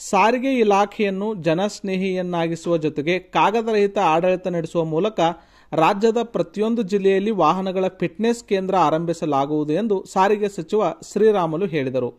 ಸಾರಿಗೆ ಇಲಾಖೆಯನ್ನು ಜನಸ್ನೇಹಿಯನ್ನಾಗಿಸುವ ಜೊತೆಗೆ ಕಾಗದರಹಿತ ಆಡಳಿತ ನಡೆಸುವ ಮೂಲಕ ರಾಜ್ಯದ ಪ್ರತಿಯೊಂದು ಜಿಲ್ಲೆಯಲ್ಲಿ ವಾಹನಗಳ ಫಿಟ್ನೆಸ್ ಕೇಂದ್ರ ಆರಂಭಿಸಲಾಗುವುದು ಎಂದು ಸಾರಿಗೆ ಸಚಿವ ಶ್ರೀರಾಮುಲು ಹೇಳಿದರು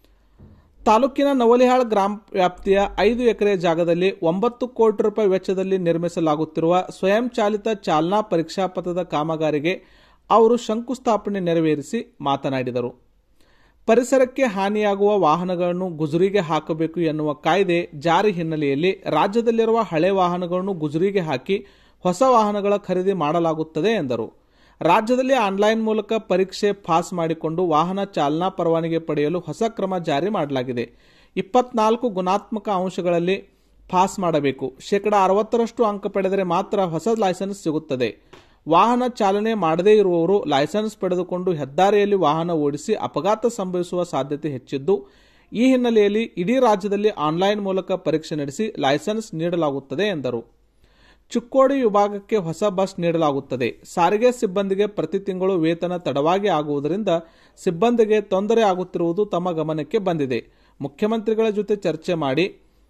ತಾಲೂಕಿನ ನವಲಿಹಾಳ್ ಗ್ರಾಮ ವ್ಯಾಪ್ತಿಯ ಐದು ಎಕರೆ ಜಾಗದಲ್ಲಿ ಒಂಬತ್ತು ಕೋಟಿ ರೂಪಾಯಿ ವೆಚ್ಚದಲ್ಲಿ ನಿರ್ಮಿಸಲಾಗುತ್ತಿರುವ ಸ್ವಯಂ ಚಾಲಿತ ಚಾಲನಾ ಪರೀಕ್ಷಾ ಪಥದ ಕಾಮಗಾರಿಗೆ ಅವರು ಶಂಕುಸ್ಥಾಪನೆ ನೆರವೇರಿಸಿ ಮಾತನಾಡಿದರು ಪರಿಸರಕ್ಕೆ ಹಾನಿಯಾಗುವ ವಾಹನಗಳನ್ನು ಗುಜರಿಗೆ ಹಾಕಬೇಕು ಎನ್ನುವ ಕಾಯ್ದೆ ಜಾರಿ ಹಿನ್ನೆಲೆಯಲ್ಲಿ ರಾಜ್ಯದಲ್ಲಿರುವ ಹಳೆ ವಾಹನಗಳನ್ನು ಗುಜರಿಗೆ ಹಾಕಿ ಹೊಸ ವಾಹನಗಳ ಖರೀದಿ ಮಾಡಲಾಗುತ್ತದೆ ಎಂದರು ರಾಜ್ಯದಲ್ಲಿ ಆನ್ಲೈನ್ ಮೂಲಕ ಪರೀಕ್ಷೆ ಪಾಸ್ ಮಾಡಿಕೊಂಡು ವಾಹನ ಚಾಲನಾ ಪರವಾನಗಿ ಪಡೆಯಲು ಹೊಸ ಕ್ರಮ ಜಾರಿ ಮಾಡಲಾಗಿದೆ ಇಪ್ಪತ್ನಾಲ್ಕು ಗುಣಾತ್ಮಕ ಅಂಶಗಳಲ್ಲಿ ಪಾಸ್ ಮಾಡಬೇಕು ಶೇಕಡ ಅರವತ್ತರಷ್ಟು ಅಂಕ ಪಡೆದರೆ ಮಾತ್ರ ಹೊಸ ಲೈಸೆನ್ಸ್ ಸಿಗುತ್ತದೆ ವಾಹನ ಚಾಲನೆ ಮಾಡದೇ ಇರುವವರು ಲೈಸೆನ್ಸ್ ಪಡೆದುಕೊಂಡು ಹೆದ್ದಾರಿಯಲ್ಲಿ ವಾಹನ ಓಡಿಸಿ ಅಪಘಾತ ಸಂಭವಿಸುವ ಸಾಧ್ಯತೆ ಹೆಚ್ಚಿದ್ದು ಈ ಹಿನ್ನೆಲೆಯಲ್ಲಿ ಇಡೀ ರಾಜ್ಯದಲ್ಲಿ ಆನ್ಲೈನ್ ಮೂಲಕ ಪರೀಕ್ಷೆ ನಡೆಸಿ ಲೈಸೆನ್ಸ್ ನೀಡಲಾಗುತ್ತದೆ ಎಂದರು ಚಿಕ್ಕೋಡಿ ವಿಭಾಗಕ್ಕೆ ಹೊಸ ಬಸ್ ನೀಡಲಾಗುತ್ತದೆ ಸಾರಿಗೆ ಸಿಬ್ಬಂದಿಗೆ ಪ್ರತಿ ತಿಂಗಳು ವೇತನ ತಡವಾಗಿ ಆಗುವುದರಿಂದ ಸಿಬ್ಬಂದಿಗೆ ತೊಂದರೆ ಆಗುತ್ತಿರುವುದು ತಮ್ಮ ಗಮನಕ್ಕೆ ಬಂದಿದೆ ಮುಖ್ಯಮಂತ್ರಿಗಳ ಜೊತೆ ಚರ್ಚೆ ಮಾಡಿ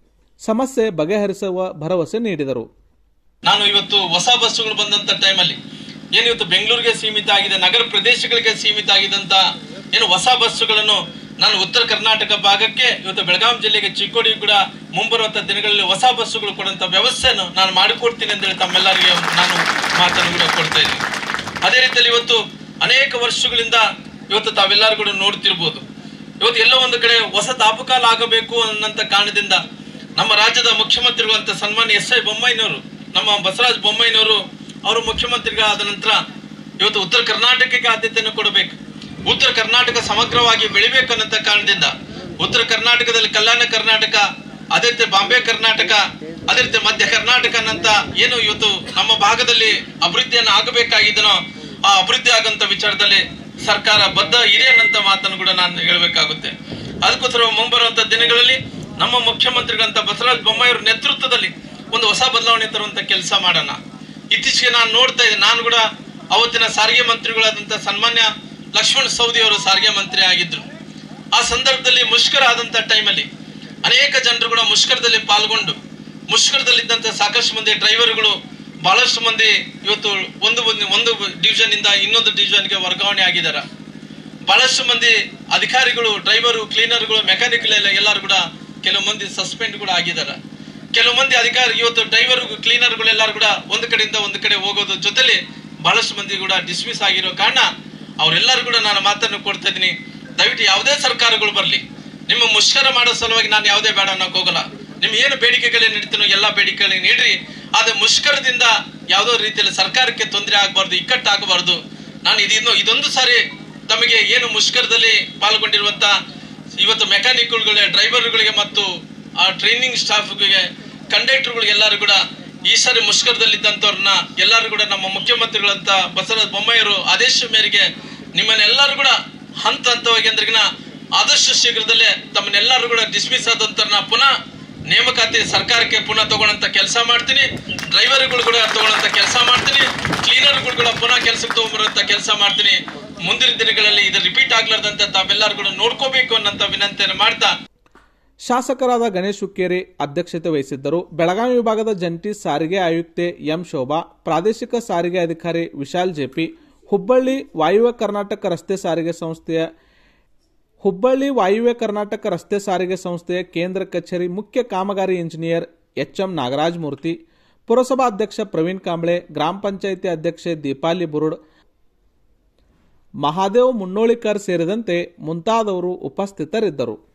ಸಮಸ್ಯೆ ಬಗೆಹರಿಸುವ ಭರವಸೆ ನೀಡಿದರು ನಾನು ಇವತ್ತು ಹೊಸ ಬಸ್ಸುಗಳು ಬಂದಂತ ಟೈಮಲ್ಲಿ ಏನು ಇವತ್ತು ಬೆಂಗಳೂರಿಗೆ ಸೀಮಿತ ಆಗಿದೆ ನಗರ ಪ್ರದೇಶಗಳಿಗೆ ಸೀಮಿತ ಆಗಿದಂತ ಏನು ಹೊಸ ಬಸ್ಸುಗಳನ್ನು ನಾನು ಉತ್ತರ ಕರ್ನಾಟಕ ಭಾಗಕ್ಕೆ ಇವತ್ತು ಬೆಳಗಾವಿ ಜಿಲ್ಲೆಗೆ ಚಿಕ್ಕೋಡಿ ಕೂಡ ಮುಂಬರುವಂತ ದಿನಗಳಲ್ಲಿ ಹೊಸ ಬಸ್ಸುಗಳು ಕೊಡುವಂತ ವ್ಯವಸ್ಥೆಯನ್ನು ನಾನು ಮಾಡಿಕೊಡ್ತೀನಿ ಅಂತ ಹೇಳಿ ತಮ್ಮೆಲ್ಲರಿಗೆ ನಾನು ಮಾತನ್ನು ಕೂಡ ಕೊಡ್ತಾ ಇದ್ದೀನಿ ಅದೇ ರೀತಿಯಲ್ಲಿ ಇವತ್ತು ಅನೇಕ ವರ್ಷಗಳಿಂದ ಇವತ್ತು ತಾವೆಲ್ಲರೂ ಕೂಡ ನೋಡ್ತಿರ್ಬೋದು ಇವತ್ತು ಎಲ್ಲೋ ಒಂದು ಕಡೆ ಹೊಸ ತಾಪಕಾಲ ಆಗಬೇಕು ಅನ್ನಂತ ಕಾರಣದಿಂದ ನಮ್ಮ ರಾಜ್ಯದ ಮುಖ್ಯಮಂತ್ರಿಗಳಂತ ಸನ್ಮಾನ್ಯ ಎಸ್ ಐ ಬೊಮ್ಮಾಯಿನವರು ನಮ್ಮ ಬಸವರಾಜ ಬೊಮ್ಮಾಯಿನವರು ಅವರು ಮುಖ್ಯಮಂತ್ರಿಗಳಾದ ನಂತರ ಇವತ್ತು ಉತ್ತರ ಕರ್ನಾಟಕಕ್ಕೆ ಆದ್ಯತೆಯನ್ನು ಕೊಡಬೇಕು ಉತ್ತರ ಕರ್ನಾಟಕ ಸಮಗ್ರವಾಗಿ ಬೆಳಿಬೇಕು ಅನ್ನಂತ ಕಾರಣದಿಂದ ಉತ್ತರ ಕರ್ನಾಟಕದಲ್ಲಿ ಕಲ್ಯಾಣ ಕರ್ನಾಟಕ ಅದೇ ರೀತಿ ಬಾಂಬೆ ಕರ್ನಾಟಕ ಅದೇ ರೀತಿ ಮಧ್ಯ ಕರ್ನಾಟಕ ಅನ್ನಂತ ಏನು ಇವತ್ತು ನಮ್ಮ ಭಾಗದಲ್ಲಿ ಅಭಿವೃದ್ಧಿಯನ್ನು ಆಗಬೇಕಾಗಿದ್ದನೋ ಆ ಅಭಿವೃದ್ಧಿ ಆಗಂತ ವಿಚಾರದಲ್ಲಿ ಸರ್ಕಾರ ಬದ್ಧ ಇದೆ ಅನ್ನಂತ ಮಾತನ್ನು ಕೂಡ ನಾನು ಹೇಳಬೇಕಾಗುತ್ತೆ ಅದಕ್ಕೋಸ್ಕರ ಮುಂಬರುವಂತ ದಿನಗಳಲ್ಲಿ ನಮ್ಮ ಮುಖ್ಯಮಂತ್ರಿಗಳಂತ ಬಸವರಾಜ ಬೊಮ್ಮಾಯಿಯವರ ನೇತೃತ್ವದಲ್ಲಿ ಒಂದು ಹೊಸ ಬದಲಾವಣೆ ತರುವಂತ ಕೆಲಸ ಮಾಡೋಣ ಇತ್ತೀಚೆಗೆ ನಾನು ನೋಡ್ತಾ ಇದ್ದೆ ನಾನು ಕೂಡ ಅವತ್ತಿನ ಸಾರಿಗೆ ಮಂತ್ರಿಗಳಾದಂತ ಸನ್ಮಾನ್ಯ ಲಕ್ಷ್ಮಣ ಸವದಿ ಅವರು ಸಾರಿಗೆ ಮಂತ್ರಿ ಆಗಿದ್ರು ಆ ಸಂದರ್ಭದಲ್ಲಿ ಮುಷ್ಕರ ಆದಂತ ಟೈಮಲ್ಲಿ ಅನೇಕ ಜನರು ಕೂಡ ಮುಷ್ಕರದಲ್ಲಿ ಪಾಲ್ಗೊಂಡು ಮುಷ್ಕರದಲ್ಲಿದ್ದಂತ ಸಾಕಷ್ಟು ಮಂದಿ ಡ್ರೈವರ್ಗಳು ಬಹಳಷ್ಟು ಮಂದಿ ಇವತ್ತು ಒಂದು ಒಂದು ಒಂದು ಡಿವಿಷನ್ ಇಂದ ಇನ್ನೊಂದು ಡಿವಿಷನ್ಗೆ ವರ್ಗಾವಣೆ ಆಗಿದ್ದಾರೆ ಬಹಳಷ್ಟು ಮಂದಿ ಅಧಿಕಾರಿಗಳು ಡ್ರೈವರು ಕ್ಲೀನರ್ಗಳು ಮೆಕ್ಯಾನಿಕಲ್ ಎಲ್ಲರೂ ಕೂಡ ಕೆಲವು ಮಂದಿ ಸಸ್ಪೆಂಡ್ ಕೂಡ ಆಗಿದ್ದಾರೆ ಕೆಲವು ಮಂದಿ ಅಧಿಕಾರಿ ಇವತ್ತು ಡ್ರೈವರ್ ಕ್ಲೀನರ್ಗಳು ಎಲ್ಲರೂ ಕೂಡ ಒಂದು ಕಡೆಯಿಂದ ಒಂದು ಕಡೆ ಹೋಗೋದು ಜೊತೆಲಿ ಬಹಳಷ್ಟು ಮಂದಿ ಕೂಡ ಡಿಸ್ಮಿಸ್ ಆಗಿರೋ ಕಾರಣ ಅವರೆಲ್ಲರೂ ಕೂಡ ನಾನು ಮಾತನ್ನು ಕೊಡ್ತಾ ಇದ್ದೀನಿ ದಯವಿಟ್ಟು ಯಾವುದೇ ಸರ್ಕಾರಗಳು ಬರಲಿ ನಿಮ್ಮ ಮುಷ್ಕರ ಮಾಡೋ ಸಲುವಾಗಿ ನಾನು ಯಾವುದೇ ಬೇಡ ಅನ್ನೋಕೆ ಹೋಗಲ್ಲ ನಿಮ್ ಏನು ಬೇಡಿಕೆಗಳೇನು ನೀಡ್ತೀನೋ ಎಲ್ಲ ಬೇಡಿಕೆಗಳಿಗೆ ನೀಡ್ರಿ ಆದ್ರೆ ಮುಷ್ಕರದಿಂದ ಯಾವುದೋ ರೀತಿಯಲ್ಲಿ ಸರ್ಕಾರಕ್ಕೆ ತೊಂದರೆ ಆಗಬಾರ್ದು ಇಕ್ಕಟ್ಟಾಗಬಾರ್ದು ನಾನು ಇದಿನ್ನು ಇದೊಂದು ಸಾರಿ ತಮಗೆ ಏನು ಮುಷ್ಕರದಲ್ಲಿ ಪಾಲ್ಗೊಂಡಿರುವಂತ ಇವತ್ತು ಮೆಕ್ಯಾನಿಕ್ಗಳಿಗೆ ಡ್ರೈವರ್ಗಳಿಗೆ ಮತ್ತು ಆ ಟ್ರೈನಿಂಗ್ ಸ್ಟಾಫ್ಗಳಿಗೆ ಕಂಡಕ್ಟರ್ಗಳಿಗೆ ಎಲ್ಲರೂ ಕೂಡ ಈ ಸಾರಿ ಮುಷ್ಕರದಲ್ಲಿದ್ದಂಥವ್ರನ್ನ ಎಲ್ಲರೂ ಕೂಡ ನಮ್ಮ ಮುಖ್ಯಮಂತ್ರಿಗಳಂತ ಬಸವರಾಜ ಬೊಮ್ಮಾಯಿಯವರು ಆದೇಶ ಮೇರೆಗೆ ನಿಮ್ಮನ್ನೆಲ್ಲರೂ ಕೂಡ ಹಂತ ಹಂತವಾಗಿ ಅಂದ್ರಿಗಿನ ಆದಷ್ಟು ಶೀಘ್ರದಲ್ಲೇ ತಮ್ಮನ್ನೆಲ್ಲರೂ ಕೂಡ ಡಿಸ್ಮಿಸ್ ಆದಂತವ್ರನ್ನ ಪುನಃ ನೇಮಕಾತಿ ಸರ್ಕಾರಕ್ಕೆ ಪುನಃ ತಗೊಳ್ಳಂತ ಕೆಲಸ ಮಾಡ್ತೀನಿ ಡ್ರೈವರ್ಗಳು ಕೂಡ ತಗೊಳ್ಳಂತ ಕೆಲಸ ಮಾಡ್ತೀನಿ ಕ್ಲೀನರ್ಗಳು ಕೂಡ ಪುನಃ ಕೆಲಸಕ್ಕೆ ತಗೊಂಡ್ಬರುವಂತ ಕೆಲಸ ಮಾಡ್ತೀನಿ ಮುಂದಿನ ದಿನಗಳಲ್ಲಿ ಇದು ರಿಪೀಟ್ ಆಗ್ಲಾರ್ದಂತ ತಾವೆಲ್ಲರೂ ಕೂಡ ನೋಡ್ಕೋಬೇಕು ಅನ್ನಂತ ವಿನಂತಿಯನ್ನು ಮಾಡ್ತಾ ಶಾಸಕರಾದ ಗಣೇಶ್ ಹುಕ್ಕೇರಿ ಅಧ್ಯಕ್ಷತೆ ವಹಿಸಿದ್ದರು ಬೆಳಗಾವಿ ವಿಭಾಗದ ಜಂಟಿ ಸಾರಿಗೆ ಆಯುಕ್ತೆ ಎಂ ಶೋಭಾ ಪ್ರಾದೇಶಿಕ ಸಾರಿಗೆ ಅಧಿಕಾರಿ ವಿಶಾಲ್ ಜೆಪಿ ಹುಬ್ಬಳ್ಳಿ ವಾಯುವ್ಯ ಕರ್ನಾಟಕ ರಸ್ತೆ ಸಾರಿಗೆ ಸಂಸ್ಥೆಯ ಹುಬ್ಬಳ್ಳಿ ವಾಯುವ್ಯ ಕರ್ನಾಟಕ ರಸ್ತೆ ಸಾರಿಗೆ ಸಂಸ್ಥೆಯ ಕೇಂದ್ರ ಕಚೇರಿ ಮುಖ್ಯ ಕಾಮಗಾರಿ engineer H M Nagaraj Murthy ಪುರಸಭಾ ಅಧ್ಯಕ್ಷ ಪ್ರವೀಣ್ ಕಾಂಬ್ಳೆ ಗ್ರಾಮ ಪಂಚಾಯಿತಿ ಅಧ್ಯಕ್ಷೆ ದೀಪಾಲಿ ಬುರುಡ್ ಮಹಾದೇವ್ ಮುನ್ನೋಳಿಕರ್ ಸೇರಿದಂತೆ ಮುಂತಾದವರು ಉಪಸ್ಥಿತರಿದ್ದರು